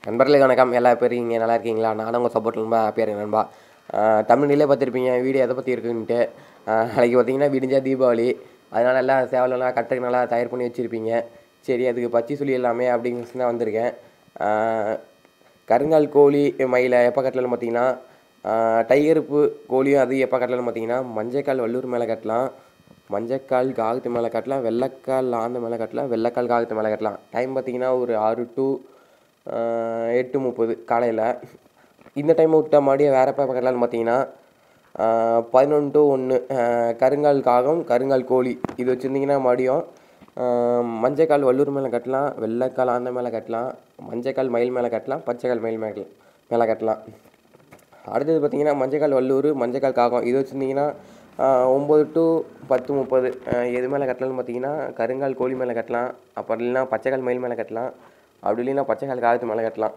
நண்பர்களுக்கு வணக்கம் எல்லா பேரும் இங்கே நல்லா இருக்கீங்களா நானும் உங்கள் சப்போர்ட் நண்பா ஹாப்பியாக இருக்கேன் நண்பா ஆஹ் தமிழ்நிலே பார்த்துருப்பீங்க வீடியோ எதை பற்றி இருக்குன்ட்டு ஆஹ் நாளைக்கு பார்த்தீங்கன்னா விடிஞ்சா தீபாவளி அதனால் எல்லாம் சேவலெல்லாம் கட்டுக்கு நல்லா தயார் பண்ணி வச்சுருப்பீங்க சரி அதுக்கு பச்சி சொல்லி எல்லாமே அப்படிங்கிற தான் வந்திருக்கேன் ஆஹ் கருங்கால் கோழி மயிலை எப்போ கட்டலன்னு பார்த்தீங்கன்னா ஆஹ் டைகருப்பு கோழியும் அது எப்போ கட்டலன்னு பார்த்தீங்கன்னா மஞ்சக்கால் வள்ளூர் மேலே கட்டலாம் மஞ்சக்கால் காகத்து மேலே கட்டலாம் வெள்ளைக்கால் ஆந்த மேலே கட்டலாம் வெள்ளைக்கால் காகத்து மேலே கட்டலாம் டைம் பார்த்தீங்கன்னா ஒரு ஆறு டு எட்டு முப்பது காலையில் இந்த டைம் விட்ட மாடியை வேறு எப்போ கட்டலான்னு பார்த்தீங்கன்னா பதினொன்று டு ஒன்று கருங்கால் காகம் கருங்கால் கோழி இது வச்சுருந்தீங்கன்னா மடியும் மஞ்சக்கால் வள்ளூர் மேலே கட்டலாம் வெள்ளைக்கால் ஆந்த மேலே கட்டலாம் மஞ்சக்கால் மயில் மேலே கட்டலாம் பச்சைக்கால் மயில் மேலே மேலே கட்டலாம் அடுத்தது பார்த்தீங்கன்னா மஞ்சக்கால் வள்ளூர் மஞ்சக்கால் காகம் இது வச்சுருந்தீங்கன்னா ஒம்பது டு பத்து முப்பது எது மேலே கட்டலாம்னு பார்த்தீங்கன்னா கருங்கால் கோழி மேலே கட்டலாம் அப்புறம் இல்லைன்னா பச்சைக்கால் மயில் மேலே கட்டலாம் அப்படி இல்லைன்னா பச்சைக்கால் காகத்து மேலே கட்டலாம்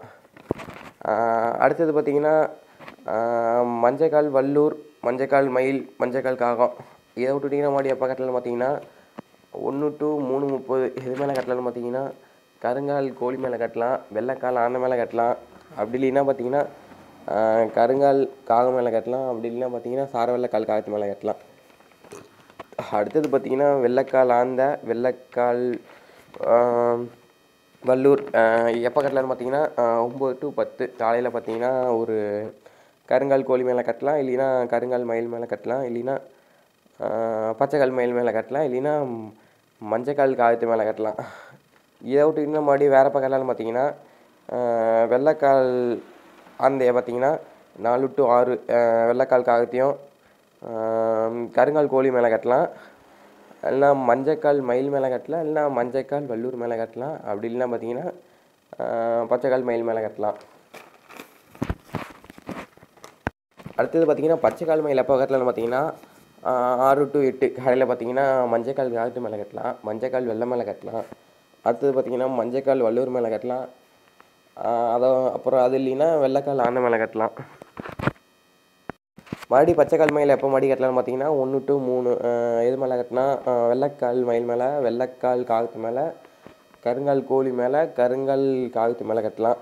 ஆஹ் அடுத்தது பார்த்தீங்கன்னா ஆஹ் மஞ்சக்கால் வள்ளூர் மஞ்சக்கால் மயில் மஞ்சக்கால் காகம் இதை விட்டுட்டிங்கன்னா மாடி எப்போ கட்டலாம்னு பார்த்தீங்கன்னா ஒன்று டு மூணு முப்பது எது மேலே கட்டலாம்னு பார்த்தீங்கன்னா கருங்கால் கோழி மேலே கட்டலாம் வெள்ளைக்கால் ஆந்த மேலே கட்டலாம் அப்படி இல்லைன்னா பார்த்தீங்கன்னா ஆஹ் கருங்கால் காகம் மேலே கட்டலாம் அப்படி இல்லைன்னா பார்த்தீங்கன்னா சார வெள்ளைக்கால் காகத்து மேலே கட்டலாம் அடுத்தது பார்த்தீங்கன்னா வெள்ளைக்கால் ஆந்த வெள்ளைக்கால் ஆம், வள்ளூர் எப்போ கட்டலான்னு பார்த்தீங்கன்னா ஒம்பது டு பத்து காலையில் பார்த்தீங்கன்னா ஒரு கருங்கால் கோழி மேலே கட்டலாம் இல்லைன்னா கருங்கால் மயில் மேலே கட்டலாம் இல்லைன்னா பச்சைக்கால் மயில் மேலே கட்டலாம் இல்லைன்னா மஞ்சக்கால் காகத்து மேலே கட்டலாம் இதை விட்டு இன்னும் மறுபடியும் வேறு பக்கம் கட்டலாம்னு பார்த்தீங்கன்னா ஆஹ் வெள்ளைக்கால் ஆந்தைய பார்த்தீங்கன்னா நாலு டு ஆறு ஆஹ் வெள்ளைக்கால் காகத்தையும் ஆஹ் கருங்கால் கோழி மேலே கட்டலாம் இல்லைனா மஞ்சக்கால் மயில் மேலே கட்டலாம் இல்லைனா மஞ்சக்கால் வள்ளூர் மேலே கட்டலாம் அப்படி இல்லைன்னா பார்த்தீங்கன்னா ஆஹ் பச்சைக்கால் மயில் மேலே கட்டலாம் அடுத்தது பார்த்தீங்கன்னா பச்சைக்கால் மயில் எப்போ கட்டலாம்னு பார்த்தீங்கன்னா ஆஹ் ஆறு டு எட்டு காலையில் பார்த்தீங்கன்னா மஞ்சக்கால் காகத்து மேலே கட்டலாம் மஞ்சக்கால் வெள்ளை மேலே கட்டலாம் அடுத்தது பார்த்தீங்கன்னா மஞ்சக்கால் வள்ளூர் மேலே கட்டலாம் ஆஹ் அதை அப்புறம் அது இல்லைன்னா வெள்ளைக்கால் ஆந்த மேலே கட்டலாம் மறுபடி பச்சைக்கால் மயில் எப்போ மறுபடி கட்டலாம்னு பார்த்தீங்கன்னா ஒன்று டு மூணு ஆஹ் எது மேலே கட்டினா வெள்ளைக்கால் மயில் மேலே வெள்ளைக்கால் காகத்து மேலே கருங்கால் கோழி மேலே கருங்கால் காகத்து மேலே கட்டலாம்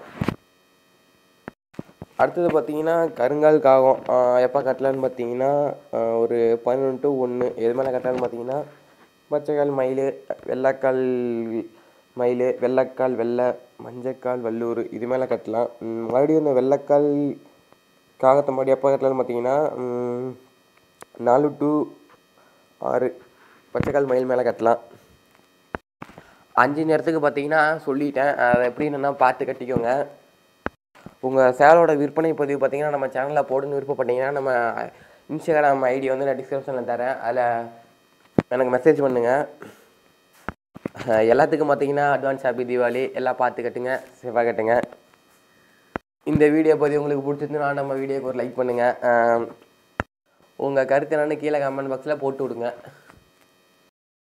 அடுத்தது பார்த்தீங்கன்னா கருங்கால் காகம் ஆஹ் எப்போ கட்டலான்னு பார்த்தீங்கன்னா ஆஹ் ஒரு பதினொன்று டு ஒன்று எது மேலே கட்டலான்னு பார்த்தீங்கன்னா பச்சைக்கால் மயில் வெள்ளைக்கால் மயில் வெள்ளைக்கால் வெள்ளை மஞ்சக்கால் வள்ளூர் இது மேலே கட்டலாம் உம் மறுபடியும் இந்த வெள்ளைக்கால் காகத்தை மறுபடியும் எப்போ கட்டலான்னு பார்த்தீங்கன்னா உம், நாலு டு ஆறு பச்சைக்கால் மயில் மேலே கட்டலாம் அஞ்சு நேரத்துக்கு பார்த்தீங்கன்னா சொல்லிட்டேன் அதை எப்படி என்னென்னா பார்த்து கட்டிக்கோங்க உங்கள் சேலோட விற்பனை பதிவு பார்த்தீங்கன்னா நம்ம சேனலில் போடுன்னு விருப்பப்பட்டீங்கன்னா நம்ம இன்ஸ்டாகிராம் ஐடி வந்து நான் டிஸ்கிரிப்ஷனில் தரேன் அதில் எனக்கு மெசேஜ் பண்ணுங்கள் அஹ் எல்லாத்துக்கும் பார்த்தீங்கன்னா அட்வான்ஸ் ஹாப்பி தீபாவளி எல்லாம் பார்த்து கட்டுங்க சேஃபாக கட்டுங்க இந்த வீடியோ பதிவு உங்களுக்கு பிடிச்சிருந்துன்னா நம்ம வீடியோக்கு ஒரு லைக் பண்ணுங்கள் உங்கள் கருத்து என்னன்னு கீழே கமெண்ட் பாக்ஸில் போட்டு விடுங்க